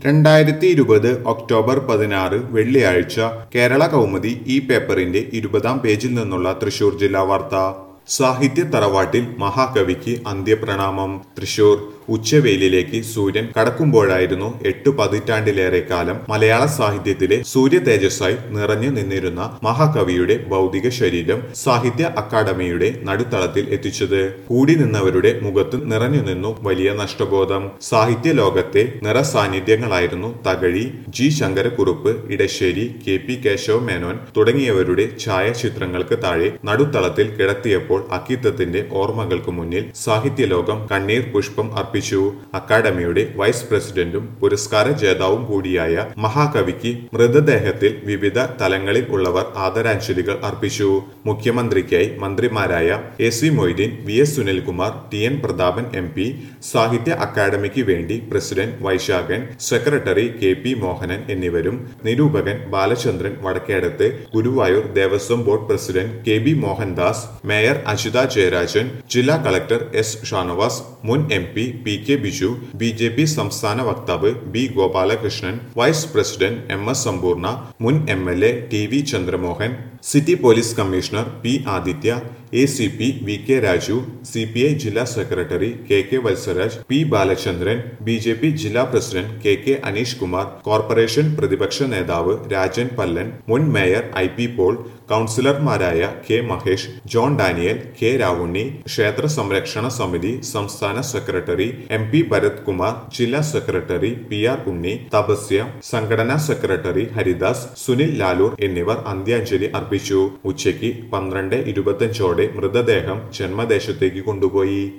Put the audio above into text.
രണ്ടായിരത്തി ഇരുപത് ഒക്ടോബർ പതിനാറ് വെള്ളിയാഴ്ച കേരള കൗമുദി ഈ പേപ്പറിന്റെ ഇരുപതാം പേജിൽ നിന്നുള്ള തൃശൂർ ജില്ലാ വാർത്ത സാഹിത്യ തറവാട്ടിൽ മഹാകവിക്ക് അന്ത്യപ്രണാമം തൃശൂർ ഉച്ചവെയിലിലേക്ക് സൂര്യൻ കടക്കുമ്പോഴായിരുന്നു എട്ടു പതിറ്റാണ്ടിലേറെ കാലം മലയാള സാഹിത്യത്തിലെ സൂര്യ തേജസ്സായി നിറഞ്ഞു നിന്നിരുന്ന മഹാകവിയുടെ ഭൗതിക ശരീരം സാഹിത്യ അക്കാദമിയുടെ നടുത്തളത്തിൽ എത്തിച്ചത് കൂടി നിന്നവരുടെ മുഖത്ത് നിറഞ്ഞു നിന്നു വലിയ നഷ്ടബോധം സാഹിത്യ ലോകത്തെ നിറസാന്നിധ്യങ്ങളായിരുന്നു Thakazhi G Sankarakurup Edasseri K P Kesava Menon തുടങ്ങിയവരുടെ ഛായാചിത്രങ്ങൾക്ക് താഴെ നടുത്തളത്തിൽ കിടത്തിയപ്പോൾ അക്കിത്തത്തിന്റെ ഓർമ്മകൾക്ക് മുന്നിൽ സാഹിത്യ ലോകം കണ്ണീർ പുഷ്പം അർപ്പിച്ചു അക്കാദമിയുടെ വൈസ് പ്രസിഡന്റും പുരസ്കാര ജേതാവും കൂടിയായ മഹാകവിക്ക് മൃതദേഹത്തിൽ വിവിധ തലങ്ങളിൽ ഉള്ളവർ ആദരാഞ്ജലികൾ അർപ്പിച്ചു മുഖ്യമന്ത്രിക്കായി മന്ത്രിമാരായ A C Moideen V S Sunilkumar T N Prathapan M P സാഹിത്യ അക്കാദമിക്ക് വേണ്ടി president Vaisakhan secretary K P Mohanan എന്നിവരും നിരൂപകൻ Balachandran Vadakkedath Guruvayur Devaswom board president K B Mohandas mayor Ajitha Jayarajan ജില്ലാ കളക്ടർ എസ് ഷാനവാസ് മുൻ M P P K Biju B J P സംസ്ഥാന വക്താവ് B Gopalakrishnan vice president M S Sampoorna മുൻ M L A T V Chandramohan city police commissioner P Aditya A C P V K Raju C P I ജില്ലാ secretary K K Vatsaraj P Balachandran B J P ജില്ലാ president K K Aneesh Kumar corporation പ്രതിപക്ഷ നേതാവ് രാജൻ പല്ലൻ മുൻ mayor I P Paul കൗൺസിലർമാരായ K Mahesh John Daniel K Ravunni Kshetra Samrakshana Samithi സംസ്ഥാന secretary M P Bharat Kumar ജില്ലാ secretary P R Unni Thapasya സംഘടനാ secretary Haridas Sunil Lalur എന്നിവർ അന്ത്യാഞ്ജലി അർപ്പിച്ചു ഉച്ചയ്ക്ക് പന്ത്രണ്ട് ഇരുപത്തഞ്ചോടെ മൃതദേഹം ജന്മദേശത്തേക്ക് കൊണ്ടുപോയി